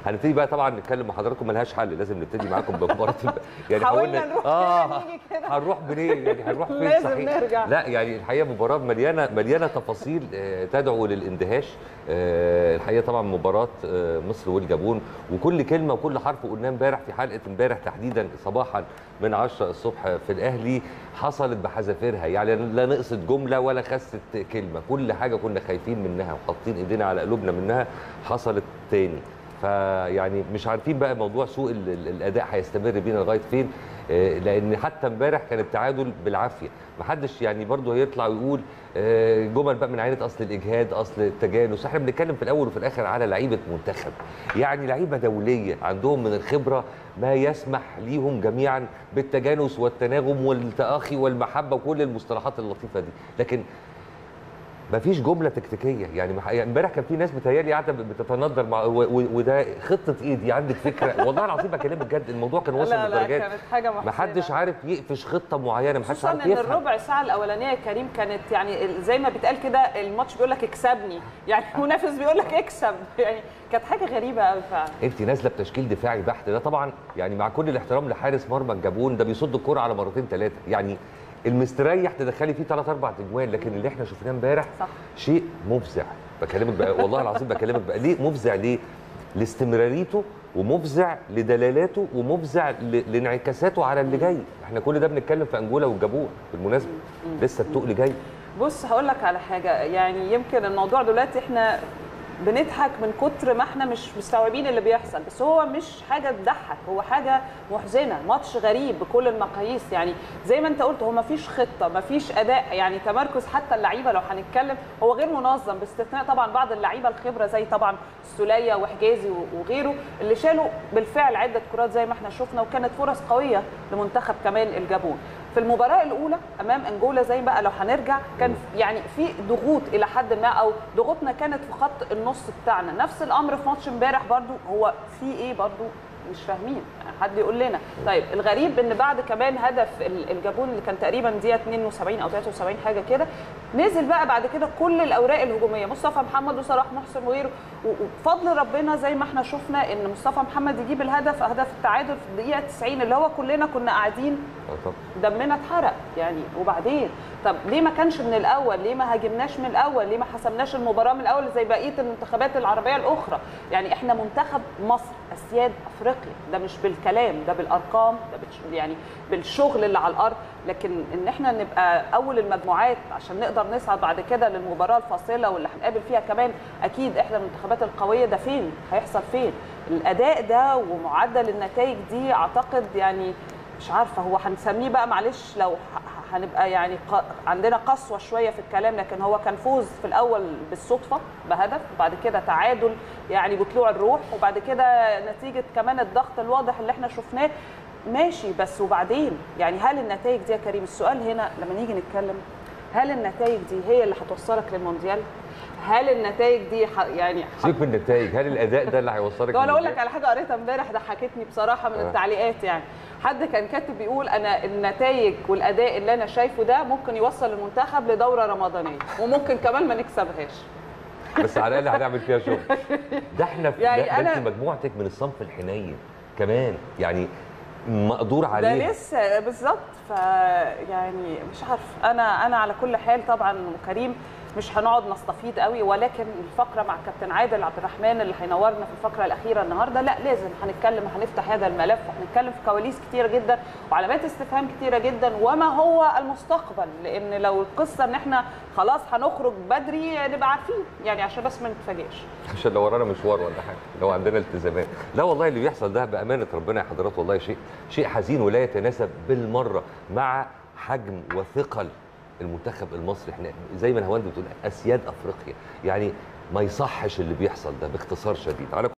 هنبتدي بقى طبعا نتكلم مع حضراتكم ملهاش حل لازم نبتدي معاكم بمباراه الب- يعني حاولنا حاولنا نروح اه كده نيجي كده. هنروح منين يعني هنروح فين لازم صحيح نرجع. لا يعني الحقيقه مباراه مليانه مليانه تفاصيل آه، تدعو للاندهاش آه، الحقيقه طبعا مباراه آه، مصر والجابون وكل كلمه وكل حرف قلناه امبارح في حلقه امبارح تحديدا صباحا من 10 الصبح في الاهلي حصلت بحذافيرها يعني لا نقصت جمله ولا خست كلمه كل حاجه كنا خايفين منها وحاطين ايدينا على قلوبنا منها حصلت تاني فيعني مش عارفين بقى موضوع سوء ال- ال- الاداء هيستمر بينا لغايه فين آه، لان حتى امبارح كان التعادل بالعافيه محدش يعني برضه هيطلع ويقول آه، جمل بقى من عينه اصل الاجهاد اصل التجانس احنا بنتكلم في الاول وفي الاخر على لعيبه منتخب يعني لعيبه دوليه عندهم من الخبره ما يسمح ليهم جميعا بالتجانس والتناغم والتاخي والمحبه وكل المصطلحات اللطيفه دي لكن مفيش جمله تكتيكيه يعني مح- يعني امبارح كان في ناس بتهيالي قاعده بتتندر مع و- و- وده خطه ايه دي عندك فكره والله العظيم بكلمك جد الموضوع كان واصل لا لا لدرجات كانت حاجه محزنه محدش عارف يقفش خطه معينه محدش خصوصا عارف ان يفهم الربع ساعه الاولانيه يا كريم كانت يعني ال- زي ما بيتقال كده الماتش بيقول لك اكسبني يعني المنافس بيقول لك اكسب يعني كانت حاجه غريبه قوي فعلا انت نازله بتشكيل دفاعي بحت ده طبعا يعني مع كل الاحترام لحارس مرمى الجابون ده بيصد الكوره على مرتين ثلاثه يعني المستريح تدخلي فيه ثلاث اربع اجوال لكن اللي احنا شفناه امبارح صح. شيء مفزع بكلمك بقى والله العظيم بكلمك بقى ليه مفزع ليه لاستمراريته ومفزع لدلالاته ومفزع ل- لانعكاساته على اللي جاي احنا كل ده بنتكلم في انجولا والجابون بالمناسبه لسه التقل جاي بص هقول لك على حاجه يعني يمكن الموضوع دلوقتي احنا بنضحك من كتر ما احنا مش مستوعبين اللي بيحصل بس هو مش حاجه تضحك هو حاجه محزنه ماتش غريب بكل المقاييس يعني زي ما انت قلت هو ما فيش خطه ما فيش اداء يعني تمركز حتى اللعيبه لو هنتكلم هو غير منظم باستثناء طبعا بعض اللعيبه الخبره زي طبعا السوليه وحجازي وغيره اللي شالوا بالفعل عده كرات زي ما احنا شفنا وكانت فرص قويه لمنتخب كمان الجابون في المباراه الاولى امام انجولا زي بقى لو هنرجع كان يعني في ضغوط الى حد ما او ضغوطنا كانت في خط النص بتاعنا نفس الامر في ماتش امبارح برضو هو في ايه برضو مش فاهمين حد يقول لنا طيب الغريب ان بعد كمان هدف ال- الجابون اللي كان تقريبا دقيقه 72 او 73 حاجه كده نزل بقى بعد كده كل الاوراق الهجوميه مصطفى محمد وصلاح محسن وغيره و- وبفضل ربنا زي ما احنا شفنا ان مصطفى محمد يجيب الهدف هدف التعادل في الدقيقه 90 اللي هو كلنا كنا قاعدين آه طبعا. دمنا اتحرق يعني وبعدين طب ليه ما كانش من الاول ليه ما هاجمناش من الاول ليه ما حسمناش المباراه من الاول زي بقيه المنتخبات العربيه الاخرى يعني احنا منتخب مصر اسياد افريقيا ده مش بالكلام ده بالارقام ده بالش- يعني بالشغل اللي على الارض لكن ان احنا نبقى اول المجموعات عشان نقدر نصعد بعد كده للمباراه الفاصله واللي هنقابل فيها كمان اكيد احدى المنتخبات القويه ده فين هيحصل فين الاداء ده ومعدل النتائج دي اعتقد يعني مش عارفه هو هنسميه بقى معلش لو ه- هنبقى يعني ق- عندنا قسوه شويه في الكلام لكن هو كان فوز في الاول بالصدفه بهدف وبعد كده تعادل يعني بطلوع الروح وبعد كده نتيجه كمان الضغط الواضح اللي احنا شفناه ماشي بس وبعدين يعني هل النتائج دي يا كريم السؤال هنا لما نيجي نتكلم هل النتائج دي هي اللي هتوصلك للمونديال؟ هل النتائج دي ح... يعني ح... سيبك من النتائج هل الاداء ده اللي هيوصلك طب انا اقول للنتائج؟ لك على حاجه قريتها امبارح ضحكتني بصراحه من آه. التعليقات يعني حد كان كاتب بيقول انا النتائج والاداء اللي انا شايفه ده ممكن يوصل المنتخب لدوره رمضانيه وممكن كمان ما نكسبهاش بس على الاقل هنعمل فيها شغل ده احنا في يعني ده, ده أنا- انت مجموعتك من الصنف الحنين كمان يعني مقدور ده عليه لسه بالظبط ف يعني مش عارف انا انا على كل حال طبعا وكريم مش هنقعد نستفيض قوي ولكن الفقره مع كابتن عادل عبد الرحمن اللي هينورنا في الفقره الاخيره النهارده لا لازم هنتكلم هنفتح هذا الملف وهنتكلم في كواليس كتيره جدا وعلامات استفهام كتيره جدا وما هو المستقبل لان لو القصه ان احنا خلاص هنخرج بدري نبقى عارفين يعني عشان بس ما نتفاجئش عشان لو ورانا مشوار ولا حاجه لو عندنا التزامات لا والله اللي بيحصل ده بامانه ربنا يا حضرات والله شيء شيء حزين ولا يتناسب بالمره مع حجم وثقل المنتخب المصري احنا زي ما الهواند بتقول اسياد افريقيا يعني ما يصحش اللي بيحصل ده باختصار شديد على